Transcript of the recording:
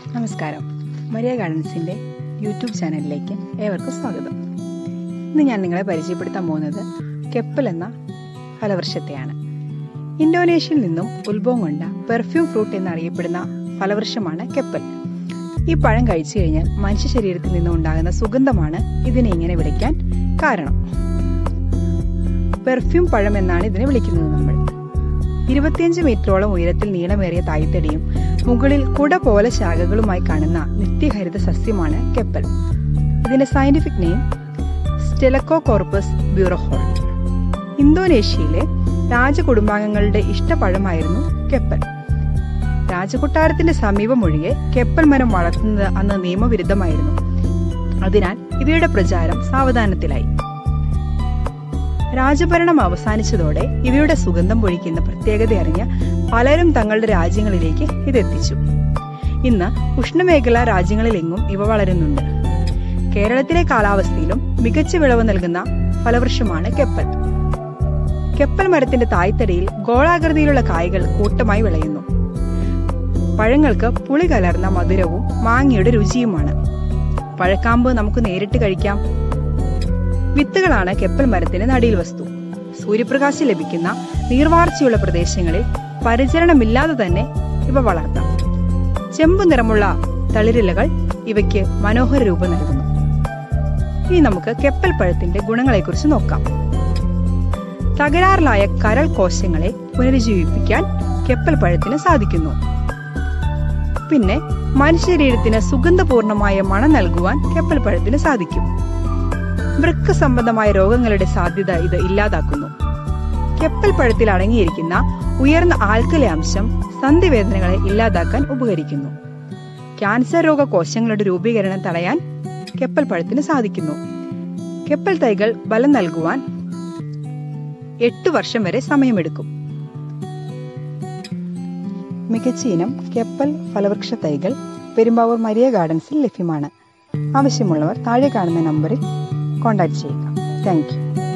നമസ്കാരം Maria ഗാർഡൻസിൻ്റെ YouTube ചാനലിലേക്ക് ഏവർക്കും സ്വാഗതം ഇന്ന് ഞാൻ നിങ്ങളെ പരിചയപ്പെടുത്താൻ പോകുന്നത് കെപ്പൽ എന്ന ഫലവൃക്ഷത്തെയാണ് ഇന്തോനേഷ്യയിൽ നിന്നും ഉത്ഭവം കൊണ്ട പെർഫ്യൂം ഫ്രൂട്ട് എന്നറിയപ്പെടുന്ന ഫലവൃക്ഷമാണ് കെപ്പൽ ഈ പഴം കഴിച്ചു കഴിഞ്ഞാൽ മനുഷ്യ ശരീരത്തിൽ നിന്നും ഉണ്ടാകുന്ന സുഗന്ധമാണ് ഇതിനെ ഇങ്ങനെ വിളിക്കാൻ കാരണം പെർഫ്യൂം പഴം എന്നാണ് ഇതിനെ വിളിക്കുന്നത് നമ്മൾ ഇരുപത്തിയഞ്ച് മീറ്ററോളം ഉയരത്തിൽ നീളമേറിയ തായ്തടിയും മുകളിൽ കുട പോലെ ശാഖകളുമായി കാണുന്ന നിത്യഹരിത സസ്യമാണ് കെപ്പൽ ഇതിന്റെ scientific name Stelechocarpus burahol ഇന്തോനേഷ്യയിലെ രാജകുടുംബാംഗങ്ങളുടെ ഇഷ്ടപഴമായിരുന്നു കെപ്പൽ രാജകൊട്ടാരത്തിന്റെ സമീപം ഒഴികെ കെപ്പൽ മരം വളർത്തുന്നത് അന്ന് നിയമവിരുദ്ധമായിരുന്നു അതിനാൽ ഇവയുടെ പ്രചാരം സാവധാനത്തിലായി രാജഭരണം അവസാനിച്ചതോടെ ഇവയുടെ സുഗന്ധം പൊഴിക്കുന്ന പ്രത്യേകത അറിഞ്ഞ പലരും തങ്ങളുടെ രാജ്യങ്ങളിലേക്ക് ഇതെത്തിച്ചു ഇന്ന് ഉഷ്ണമേഖലാ രാജ്യങ്ങളിലെങ്ങും ഇവ വളരുന്നുണ്ട് കേരളത്തിലെ കാലാവസ്ഥയിലും മികച്ച വിളവ് നൽകുന്ന ഫലവൃക്ഷമാണ് കെപ്പൽ കെപ്പൽ മരത്തിന്റെ തായ്തടിയിൽ ഗോളാകൃതിയിലുള്ള കായ്കൾ കൂട്ടമായി വിളയുന്നു പഴങ്ങൾക്ക് പുളി കലർന്ന മധുരവും മാങ്ങയുടെ രുചിയുമാണ് പഴക്കാമ്പ് നമുക്ക് നേരിട്ട് കഴിക്കാം വിത്തുകളാണ് കെപ്പൽ മരത്തിന്റെ നടിയിൽ വസ്തു സൂര്യപ്രകാശം ലഭിക്കുന്ന നീർവാർച്ചയുള്ള പ്രദേശങ്ങളിൽ പരിചരണമില്ലാതെ തന്നെ ഇവ വളർത്താം ചെമ്പു നിറമുള്ള തളിരിലകൾ ഇവയ്ക്ക് മനോഹര രൂപം നൽകുന്നു ഇനി നമുക്ക് കെപ്പൽ പഴത്തിന്റെ ഗുണങ്ങളെക്കുറിച്ച് നോക്കാം തകരാറിലായ കരൾ കോശങ്ങളെ പുനരുജ്ജീവിപ്പിക്കാൻ കെപ്പൽ പഴത്തിന് സാധിക്കുന്നു പിന്നെ മനുഷ്യശരീരത്തിന് സുഗന്ധപൂർണമായ മണം നൽകുവാൻ കെപ്പൽ പഴത്തിന് സാധിക്കും വൃക്ക സംബന്ധമായ രോഗങ്ങളുടെ സാധ്യത ഇത് ഇല്ലാതാക്കുന്നു കെപ്പൽ പഴത്തിൽ അടങ്ങിയിരിക്കുന്ന ഉയർന്ന ആൽക്കലി അംശം സന്ധിവേദനകളെ ഇല്ലാതാക്കാൻ ഉപകരിക്കുന്നു ക്യാൻസർ രോഗ കോശങ്ങളുടെ രൂപീകരണം തടയാൻ കെപ്പൽ പഴത്തിന് സാധിക്കുന്നു കെപ്പൽ തൈകൾ ബലം നൽകുവാൻ എട്ട് വർഷം വരെ സമയമെടുക്കും മികച്ച ഇനം കെപ്പൽ ഫലവൃക്ഷ തൈകൾ പെരുമ്പാവൂർ മരിയ ഗാർഡൻസിൽ ലഭ്യമാണ് ആവശ്യമുള്ളവർ താഴെ കാണുന്ന നമ്പറിൽ കോൺടാക്ട് ചെയ്യുക താങ്ക് യു